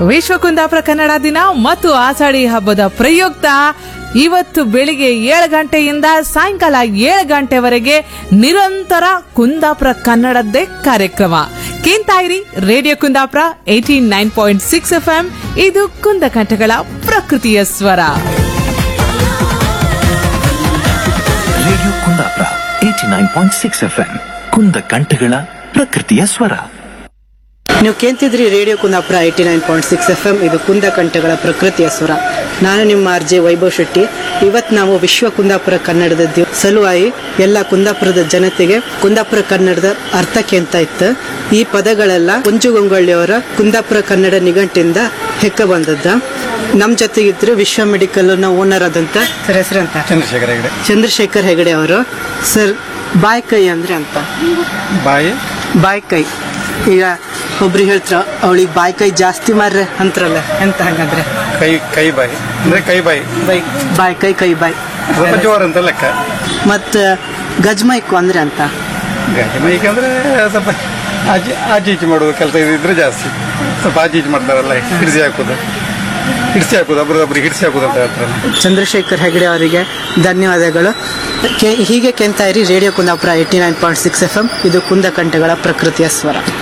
ವಿಶ್ವ ಕುಂದಾಪುರ ಕನ್ನಡ ದಿನ ಮತ್ತು ಆಷಾಢಿ ಹಬ್ಬದ ಪ್ರಯುಕ್ತ ಇವತ್ತು ಬೆಳಿಗ್ಗೆ ಏಳು ಗಂಟೆಯಿಂದ ಸಾಯಂಕಾಲ ಏಳು ಗಂಟೆವರೆಗೆ ನಿರಂತರ ಕುಂದಾಪುರ ಕನ್ನಡದ್ದೇ ಕಾರ್ಯಕ್ರಮ ಕೇಂತಾಯಿರಿ radio Kundapura eighty nine point six F M ಇದು ಕುಂದಕಂಠಗಳ ಪ್ರಕೃತಿಯ ಸ್ವರ radio Kundapura eighty nine point six F M ಕುಂದ ಕಂಠಗಳ ಪ್ರಕೃತಿಯ ಸ್ವರ ನೀವು ಕೇಳ್ತಿದ್ರಿ radio Kundapura eighty nine point six F M ಇದು ಕುಂದ ಕಂಠಗಳ ಪ್ರಕೃತಿಯ ಸ್ವರ ನಾನು ನಿಮ್ಮ ಆರ್ ಜೆ ವೈಭವ್ ಶೆಟ್ಟಿ ಇವತ್ತು ನಾವು ವಿಶ್ವ ಕುಂದಾಪುರ ಕನ್ನಡದ ದಿವ ಸಲುವಾಗಿ ಎಲ್ಲ ಕುಂದಾಪುರದ ಜನತೆಗೆ ಕುಂದಾಪುರ ಕನ್ನಡದ ಅರ್ಥಕ್ಕೆ ಅಂತ ಇತ್ತು ಈ ಪದಗಳೆಲ್ಲ ಕುಂಜು ಗಂಗೊಳ್ಳಿಯವರ ಕುಂದಾಪುರ ಕನ್ನಡ ನಿಘಂಟಿಂದ ಹೆಕ್ಕ ಬಂದದ್ದ ನಮ್ಮ ಜೊತೆಗಿದ್ರು ವಿಶ್ವ ಮೆಡಿಕಲ್ ನ ಓನರ್ ಆದಂತ ಸರ್ ಹೆಸರಂತ ಚಂದ್ರಶೇಖರ ಹೆಗಡೆ ಚಂದ್ರಶೇಖರ್ ಹೆಗಡೆ ಅವರು ಸರ್ ಬಾಯ್ ಕೈ ಅಂದ್ರೆ ಅಂತ ಬಾಯಿ ಬಾಯ್ ಕೈ ಈಗ ಒಬ್ರು ಹೇಳ್ತಾರ ಅವಳಿಗೆ ಬಾಯ್ ಕೈ ಜಾಸ್ತಿ ಮಾರ್ರೆ ಅಂತಾರಲ್ಲ ಎಂತ ಹಂಗಂದ್ರೆ ಕೈ ಕೈ ಬಾಯಿ ಅಂದ್ರೆ ಕೈ ಬಾಯಿ ಬೈ ಬಾಯ್ ಕೈ ಕೈ ಬಾಯ್ ಸ್ವಲ್ಪ ಜೋರ್ ಅಂತ ಲೆಕ್ಕ ಮತ್ತ ಗಜ್ಮೈಕು ಅಂದ್ರೆ ಅಂತ ಗಾಡಿ ಮೈಕ್ ಅಂದ್ರೆ ಸ್ವಲ್ಪ ಆಚೆ ಆಚೆ ಈಚೆ ಮಾಡುವ ಕೆಲಸ ಇದ್ರೆ ಜಾಸ್ತಿ ಸ್ವಲ್ಪ ಆಚೆ ಈಚೆ ಮಾಡ್ತಾರಲ್ಲ ಹಿಡಿಸಿ ಹಾಕುದು ಹಿಡಿಸಿ ಹಾಕುದು ಒಬ್ರೊಬ್ರಿಗೆ ಹಿಡಿಸಿ ಹಾಕುದು ಅಂತ ಹೇಳ್ತಾರಲ್ಲ ಚಂದ್ರಶೇಖರ್ ಹೆಗಡೆ ಅವರಿಗೆ ಧನ್ಯವಾದಗಳು ಕೆ- ಹೀಗೆ ಕೆಂತ ಇರಿ radio Kundapura eighty nine point six F M ಇದು ಕುಂದ ಕಂಠಗಳ ಪ್ರಕೃತಿಯ ಸ್ವರ